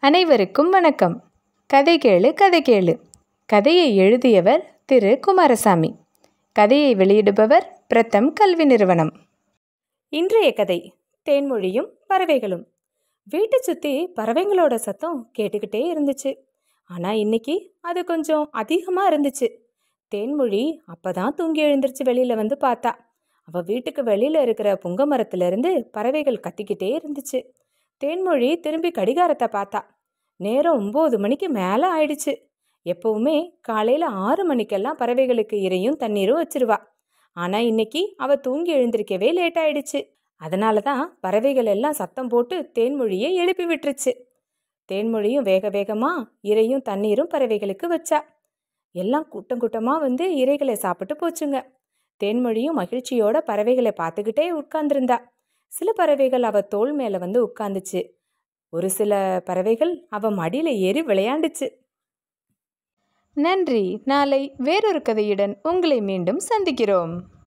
அனைவருக்கும் வணக்கம் கதை கேளு கதை கேளு கதையை எழுதியவர் திரு குமாரசாமி கதையை வெளியிடுபவர் பிரதம் கல்வி நிறுவனம் இன்றைய கதை தேன்மொழியும் பறவைகளும் வீட்டை சுற்றி பறவைங்களோட சத்தம் கேட்டுக்கிட்டே இருந்துச்சு ஆனால் இன்னைக்கு அது கொஞ்சம் அதிகமாக இருந்துச்சு தேன்மொழி அப்பதான் தூங்கி எழுந்திருச்சு வெளியில் வந்து பார்த்தா அவள் வீட்டுக்கு வெளியில் இருக்கிற புங்க மரத்துலேருந்து பறவைகள் கத்திக்கிட்டே இருந்துச்சு தேன்மொழி திரும்பி கடிகாரத்தை பார்த்தா நேரம் ஒம்பது மணிக்கு மேலே ஆயிடுச்சு எப்பவுமே காலையில் ஆறு மணிக்கெல்லாம் பறவைகளுக்கு இரையும் தண்ணீரும் வச்சிருவா ஆனால் இன்னைக்கு அவள் தூங்கி எழுந்திருக்கவே லேட் ஆயிடுச்சு அதனால தான் பறவைகள் எல்லாம் சத்தம் போட்டு தேன்மொழியை எழுப்பி விட்டுருச்சு தேன்மொழியும் வேக வேகமாக இரையும் தண்ணீரும் பறவைகளுக்கு வச்சா எல்லாம் கூட்டம் கூட்டமாக வந்து இரைகளை சாப்பிட்டு போச்சுங்க தேன்மொழியும் மகிழ்ச்சியோட பறவைகளை பார்த்துக்கிட்டே உட்கார்ந்திருந்தா சில பறவைகள் அவ தோள் மேலே வந்து உட்கார்ந்துச்சு ஒரு சில பறவைகள் அவ மடியில ஏறி விளையாண்டுச்சு நன்றி நாளை வேறொரு கதையுடன் உங்களை மீண்டும் சந்திக்கிறோம்